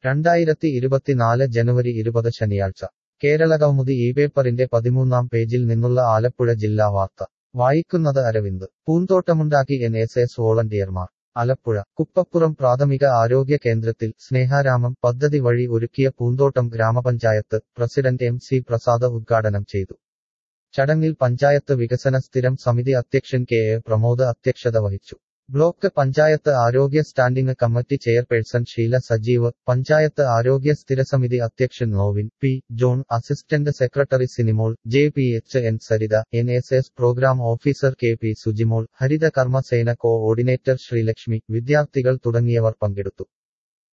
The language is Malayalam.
രണ്ടായിരത്തി ഇരുപത്തിനാല് ജനുവരി ഇരുപത് ശനിയാഴ്ച കേരളകൗമുദി ഈ പേപ്പറിന്റെ പതിമൂന്നാം പേജിൽ നിന്നുള്ള ആലപ്പുഴ ജില്ലാ വാർത്ത വായിക്കുന്നത് അരവിന്ദ് പൂന്തോട്ടമുണ്ടാക്കി എൻ എസ് എസ് വോളണ്ടിയർമാർ ആലപ്പുഴ കുപ്പപ്പുറം പ്രാഥമിക ആരോഗ്യ കേന്ദ്രത്തിൽ സ്നേഹാരാമം പദ്ധതി വഴി ഒരുക്കിയ പൂന്തോട്ടം ഗ്രാമപഞ്ചായത്ത് പ്രസിഡന്റ് എം സി പ്രസാദ് ഉദ്ഘാടനം ചെയ്തു ചടങ്ങിൽ പഞ്ചായത്ത് വികസന സ്ഥിരം സമിതി അധ്യക്ഷൻ കെ എ പ്രമോദ് അധ്യക്ഷത വഹിച്ചു ബ്ലോക്ക് പഞ്ചായത്ത് ആരോഗ്യ standing committee chairperson Sheela Sajeev panchayat ആരോഗ്യ സ്ഥിരസമിതി അധ്യക്ഷൻ Novin P John assistant secretary Sinimol J P H N Saritha N S S programme officer K P Sujimol Haritha Karmasena coordinator Sreelakshmi വിദ്യാർത്ഥികൾ തുടങ്ങിയവർ പങ്കെടുത്തു